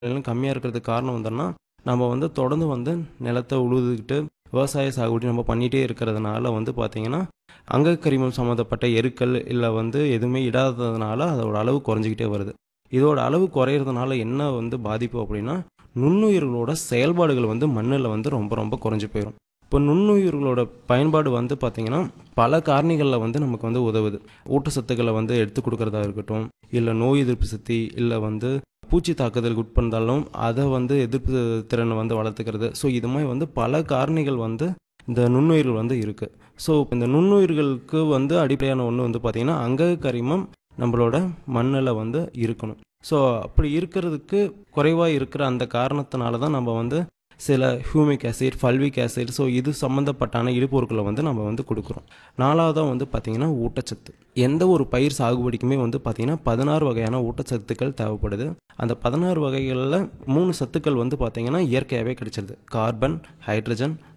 எல்லாம் கம்மியாக இருக்கிறதுக்கு காரணம் வந்தோம்னா நம்ம வந்து தொடர்ந்து வந்து நிலத்தை உழுதுகிட்டு விவசாய சாகுபடி நம்ம பண்ணிகிட்டே இருக்கிறதுனால வந்து பார்த்திங்கன்னா அங்கக்கரிமம் சம்மந்தப்பட்ட எருக்கள் இல்லை வந்து எதுவுமே இடாததுனால அதோட அளவு குறைஞ்சிக்கிட்டே வருது இதோட அளவு குறையிறதுனால என்ன வந்து பாதிப்பு அப்படின்னா நுண்ணுயிர்களோட செயல்பாடுகள் வந்து மண்ணில் வந்து ரொம்ப ரொம்ப குறைஞ்சி போயிடும் இப்போ நுண்ணுயிர்களோட பயன்பாடு வந்து பார்த்திங்கன்னா பல காரணிகளில் வந்து நமக்கு வந்து உதவுது ஊட்டச்சத்துக்களை வந்து எடுத்து கொடுக்கறதா இருக்கட்டும் இல்லை நோய் எதிர்ப்பு சக்தி இல்லை வந்து பூச்சி தாக்குதலுக்கு உட்பட்டாலும் அதை வந்து எதிர்ப்பு திறனை வந்து வளர்த்துக்கிறது ஸோ இது மாதிரி வந்து பல காரணிகள் வந்து இந்த நுண்ணுயிர்கள் வந்து இருக்குது ஸோ இந்த நுண்ணுயிர்களுக்கு வந்து அடிப்படையான ஒன்று வந்து பார்த்திங்கன்னா அங்க கரிமம் நம்மளோட மண்ணில் வந்து இருக்கணும் ஸோ அப்படி இருக்கிறதுக்கு குறைவாக இருக்கிற அந்த காரணத்தினால தான் நம்ம வந்து சில humic acid fulvic acid so இது சம்மந்தப்பட்டான இடுபொருட்களை வந்து நம்ம வந்து கொடுக்குறோம் நாலாவதாக வந்து பார்த்திங்கன்னா ஊட்டச்சத்து எந்த ஒரு பயிர் சாகுபடிக்குமே வந்து பார்த்திங்கன்னா பதினாறு வகையான ஊட்டச்சத்துக்கள் தேவைப்படுது அந்த பதினாறு வகைகளில் மூணு சத்துக்கள் வந்து பார்த்திங்கன்னா இயற்கையாகவே கிடைச்சிருது கார்பன் ஹைட்ரஜன்